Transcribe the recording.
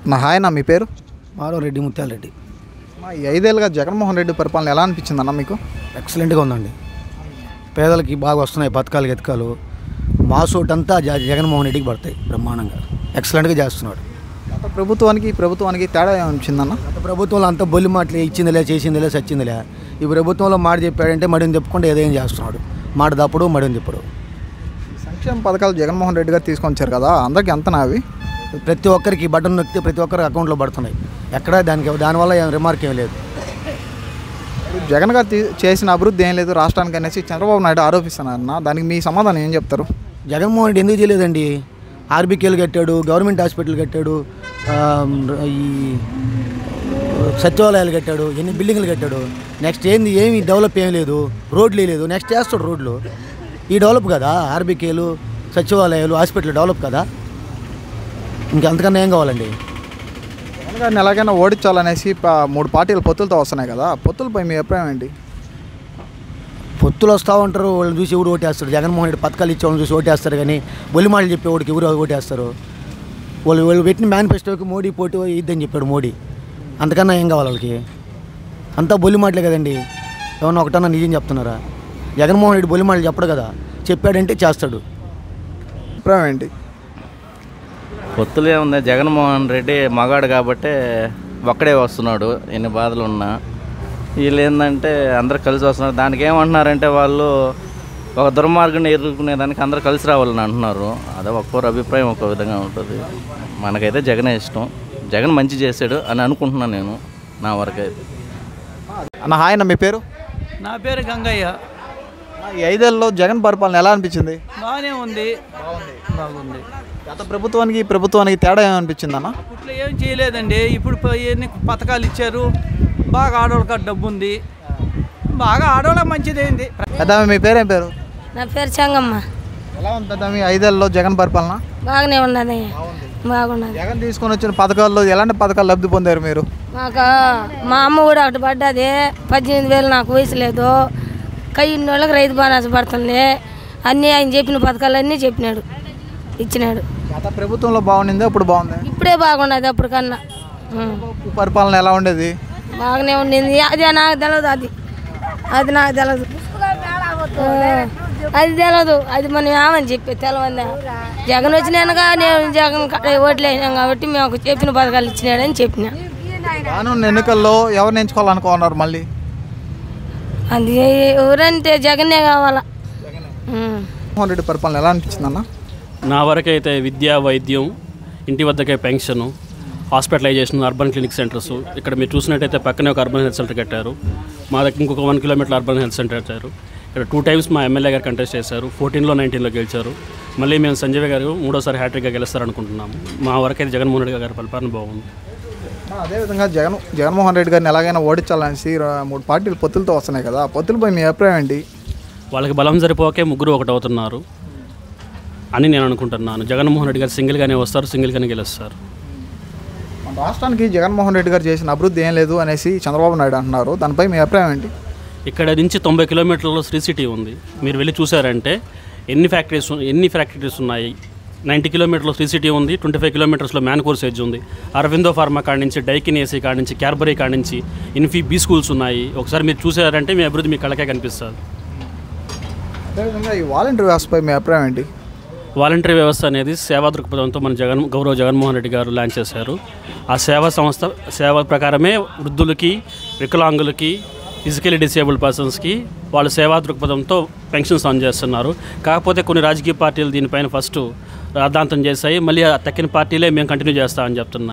నా హాయ్ నా మీ పేరు మాధవరెడ్డి ముత్యాలరెడ్డి మా ఈ ఐదేళ్ళుగా జగన్మోహన్ రెడ్డి పరిపాలన ఎలా అనిపించింది అన్న మీకు ఎక్సలెంట్గా ఉందండి పేదలకి బాగా వస్తున్నాయి పథకాలు గతకాలు మా సోట్ అంతా జ- జగన్మోహన్ రెడ్డికి పడతాయి బ్రహ్మాండంగా ఎక్సలెంట్గా చేస్తున్నాడు గత ప్రభుత్వానికి ఈ ప్రభుత్వానికి తేడా ఏమనిపించిందన్న గత ప్రభుత్వంలో అంతా బొల్లి మాటలు ఇచ్చిందిలే చేసిందిలే సచ్చిందిలే ఈ ప్రభుత్వంలో మాట చెప్పాడంటే మడిని తిప్పకుండా ఏదైనా చేస్తున్నాడు మాట తప్పుడు మడిని తిప్పడు సంక్షేమ పథకాలు జగన్మోహన్ రెడ్డి గారు తీసుకొని వచ్చారు కదా అందరికి ఎంత నావి ప్రతి ఒక్కరికి బటన్ నొక్కితే ప్రతి ఒక్కరి అకౌంట్లో పడుతున్నాయి ఎక్కడ దానికి దానివల్ల ఏం రిమార్క్ ఏం లేదు ఇప్పుడు జగన్ గారు తీ- చేసిన అభివృద్ధి ఏం లేదు రాష్ట్రానికి అనేసి చంద్రబాబు నాయుడు ఆరోపిస్తున్నారన్న దానికి మీ సమాధానం ఏం చెప్తారు జగన్మోహన్ రెడ్డి ఎందుకు చేయలేదండి ఆర్బీకేలు కట్టాడు గవర్నమెంట్ హాస్పిటల్ కట్టాడు ఆ, ఈ సచివాలయాలు కట్టాడు ఎన్ని బిల్డింగ్లు కట్టాడు నెక్స్ట్ ఏంది ఏమి డెవలప్ ఏం లేదు రోడ్లు లేదు నెక్స్ట్ చేస్తాడు రోడ్లు ఈ డెవలప్ కదా ఆర్బీకేలు సచివాలయాలు హాస్పిటల్ డెవలప్ కదా ఇంకంతకన్నా ఏం కావాలండి జగన్ గారిని ఎలాగైనా ఓడించాలనేసి ప- మూడు పార్టీలు పొత్తులతో వస్తున్నాయి కదా పొత్తులపై మీ అభిప్రాయం ఏంటి పొత్తులు వస్తూ ఉంటారు వాళ్ళని చూసి ఎవరు ఓటేస్తారు జగన్మోహన్ రెడ్డి పథకాలు ఇచ్చే వాళ్ళని చూసి ఓటేస్తారు కానీ బొలిమాటలు చెప్పేవాడికి ఎవరు ఓటేస్తారు వాళ్ళు వాళ్ళు పెట్టిన మేనిఫెస్టోకి మోడీ పోటీ ఇద్దని చెప్పాడు మోడీ అంతకన్నా ఏం కావాలి వాళ్ళకి అంతా బొలిమాటలే కదండి ఏమన్నా ఒకటన్నా నిజం చెప్తున్నారా జగన్మోహన్ రెడ్డి బొలిమాటలు చెప్పడు కదా చెప్పాడంటే చేస్తాడు అభిప్రాయం ఏంటి పొత్తులు ఏముంది జగన్మోహన్ రెడ్డి మగాడు కాబట్టి ఒక్కడే వస్తున్నాడు ఎన్ని బాధలు ఉన్నా వీళ్ళు ఏంటంటే అందరు కలిసి వస్తున్నారు దానికి ఏమంటున్నారంటే వాళ్ళు ఒక దుర్మార్గుని ఎదుర్కొనేదానికి అందరు కలిసి రావాలని అంటున్నారు అదే ఒక్కొక్కరు అభిప్రాయం ఒక్కో విధంగా ఉంటుంది మనకైతే జగనే ఇష్టం జగన్ మంచి చేశాడు అని అనుకుంటున్నాను నేను నా వరకైతే అన్న హాయ్ అన్న మీ పేరు నా పేరు గంగయ్య ఈ ఐదేళ్ళలో జగన్ పరిపాలన ఎలా అనిపించింది బాగానే ఉంది బాగుంది గత ప్రభుత్వానికి ఈ ప్రభుత్వానికి తేడా ఏమనిపించింది అన్న ఇట్లా ఏం చేయలేదండి ఇప్పుడు ప- ఎన్ని పథకాలు ఇచ్చారు బాగా ఆడవాళ్ళకి డబ్బు ఉంది బాగా ఆడవాళ్ళకి మంచిదైంది పెద్దమ్మ మీ పేరేం పేరు నా పేరు చెంగమ్మ ఎలా ఉంది పెద్దమ్మ ఈ ఐదేళ్ళలో జగన్ పరిపాలన బాగానే ఉన్నది బాగున్నది జగన్ తీసుకొని వచ్చిన పథకాల్లో ఎలాంటి పథకాలు లబ్ధి పొందారు మీరు మాకు మా అమ్మ కూడా ఒకటి పడ్డది పద్దెనిమిది వేలు నాకు వయసు లేదు కయ్యిన వాళ్ళకి రైతు బోనస్ పడుతుంది అన్నీ ఆయన చెప్పిన పథకాలు అన్నీ చెప్పినాడు ఇచ్చినాడు గత ప్రభుత్వంలో బాగుండింది ఇప్పుడు బాగుంది ఇప్పుడే బాగున్నది అప్పటికన్నా ఉం. పరిపాలన ఎలా ఉండేది బాగానే ఉండింది అది నాకు తెలియదు అది అది నాకు తెలియదు ఆ, అది తెలియదు అది మనం ఏమని చెప్పి తెలవందా జగన్ వచ్చినానుగా నేను జగన్ కాడ ఓట్లు వేసినాం కాబట్టి మేము చెప్పిన పథకాలు ఇచ్చినాడని చెప్పిన రానున్న ఎన్నికల్లో ఎవరిని ఎంచుకోవాలనుకున్నారు మళ్ళీ అది ఎవరంటే జగనే కావాలా ఉం. జగన్మోహన్ రెడ్డి పరిపాలన ఎలా అనిపించింది అన్న నా వరకైతే విద్య వైద్యం ఇంటి వద్దకే pension hospitalisation urban clinic centres ఇక్కడ మీరు చూసినట్టయితే పక్కనే ఒక అర్బన్ హెల్త్ సెంటర్ కట్టారు మా దగ్గర ఇంకొక one kilometre urban health centre కట్టారు ఇక్కడ టూ టైమ్స్ మా ఎమ్మెల్యే గారు కంటెస్ట్ చేశారు ఫోర్టీన్లో నైన్టీన్లో గెలిచారు మళ్ళీ మేము సంజయ్ గారు మూడోసారి హ్యాట్రిక్గా గెలుస్తారనుకుంటున్నాము మా వరకైతే జగన్మోహన్ రెడ్డి గారి పరిపాలన బాగుంది అదేవిధంగా జగన్ జగన్మోహన్ రెడ్డి గారిని ఎలాగైనా ఓడించాలనేసి ర- మూడు పార్టీలు పొత్తులతో వస్తున్నాయి కదా ఆ పొత్తులపై మీ అభిప్రాయం ఏంటి వాళ్ళకి బలం సరిపోకే ముగ్గురు ఒకటి అవుతున్నారు అని నేను అనుకుంటున్నాను జగన్మోహన్ రెడ్డి గారు సింగిల్గానే వస్తారు సింగిల్గానే గెలుస్తారు మన రాష్ట్రానికి జగన్మోహన్ రెడ్డి గారు చేసిన అభివృద్ధి ఏం లేదు అనేసి చంద్రబాబు నాయుడు అంటున్నారు దానిపై మీ అభిప్రాయం ఏంటి ఇక్కడ నుంచి తొంభై కిలోమీటర్లలో శ్రీ సిటీ ఉంది మీరు వెళ్ళి చూసారంటే ఎన్ని ఫ్యాక్టరీస్ ఉన్- ఎన్ని ఫ్యాక్టరీస్ ఉన్నాయి నైంటీ కిలోమీటర్లో శ్రీ సిటీ ఉంది ట్వంటీ ఫైవ్ కిలోమీటర్స్లో మ్యాన్కోర్ సెజ్ ఉంది అరవిందో ఫార్మా కాడ నుంచి డైకిన్ ఏసీ కాడ నుంచి క్యార్బరీ కాడ నుంచి ఇన్ఫీ బీ స్కూల్స్ ఉన్నాయి ఒకసారి మీరు చూసారంటే మీ అభివృద్ధి మీ కళ్ళకే కనిపిస్తుంది అదేవిధంగా ఈ వాలంటీర్ వ్యవస్థపై మీ అభిప్రాయం ఏంటి వాలంటరీ వ్యవస్థ అనేది సేవా దృక్పథంతో మన జగన్ గౌరవ జగన్మోహన్ రెడ్డి గారు లాంచ్ చేశారు ఆ సేవా సంస్థ సేవ ప్రకారమే వృద్ధులకి వికలాంగులకి ఫిజికలీ డిసేబుల్డ్ పర్సన్స్కి వాళ్ళు సేవా దృక్పథంతో పెన్షన్స్ అందజేస్తున్నారు కాకపోతే కొన్ని రాజకీయ పార్టీలు దీనిపైన ఫస్ట్ రాద్ధాంతం చేశాయి మళ్ళీ ఆ తక్కిన పార్టీలే మేము కంటిన్యూ చేస్తామని చెప్తున్నారు